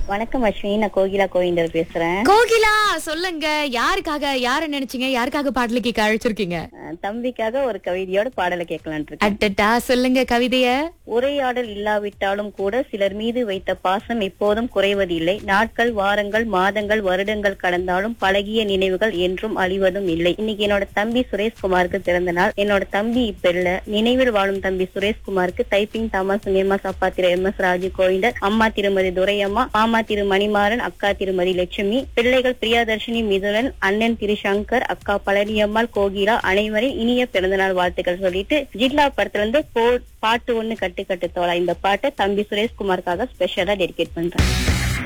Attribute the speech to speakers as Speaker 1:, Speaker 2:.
Speaker 1: வணக்கம் அஸ்வினி நான் கோகிலா கோவிந்தர் பேசுறேன்
Speaker 2: கோகிலா சொல்லுங்க யாருக்காக யார நினைச்சீங்க யாருக்காக பாடல கேட்க அழைச்சிருக்கீங்க
Speaker 1: அஹ் தம்பிக்காக ஒரு கவிதையோட பாடலை கேட்கலான் இருக்கேன்
Speaker 2: அட்டட்டா சொல்லுங்க கவிதைய
Speaker 1: உரையாடல் இல்லாவிட்டாலும் கூட சிலர் மீது வைத்த பாசம் எப்போதும் குறைவதில்லை நாட்கள் வாரங்கள் மாதங்கள் வருடங்கள் கடந்தாலும் பழகிய நினைவுகள் என்றும் அழிவதும் இல்லை இன்னைக்கு என்னோட தம்பி சுரேஷ்குமாருக்கு பிறந்த நாள் என்னோட தம்பி இப்ப இல்ல நினைவில் வாழும் தம்பி சுரேஷ்குமாருக்கு typing Thomas M S Thiru M S Raju Govindar அம்மா திருமதி துரையம்மா மாமா திரு மணிமாறன் அக்கா திருமதி லட்சுமி பிள்ளைகள் பிரியாதர்ஷினி மிதுலன் அண்ணன் திரு சங்கர் அக்கா பழனியம்மாள் கோகிலா அனைவரின் இனிய பிறந்தநாள் வாழ்த்துக்கள் சொல்லிட்டு ஜில்லா படத்துல இருந்து போ- பாட்டு ஒண்ணு கட்டு கட்டு தோலா இந்த பாட்டை தம்பி சுரேஷ்குமாருக்காக ஸ்பெஷலா டெடிகேட் பண்றேன்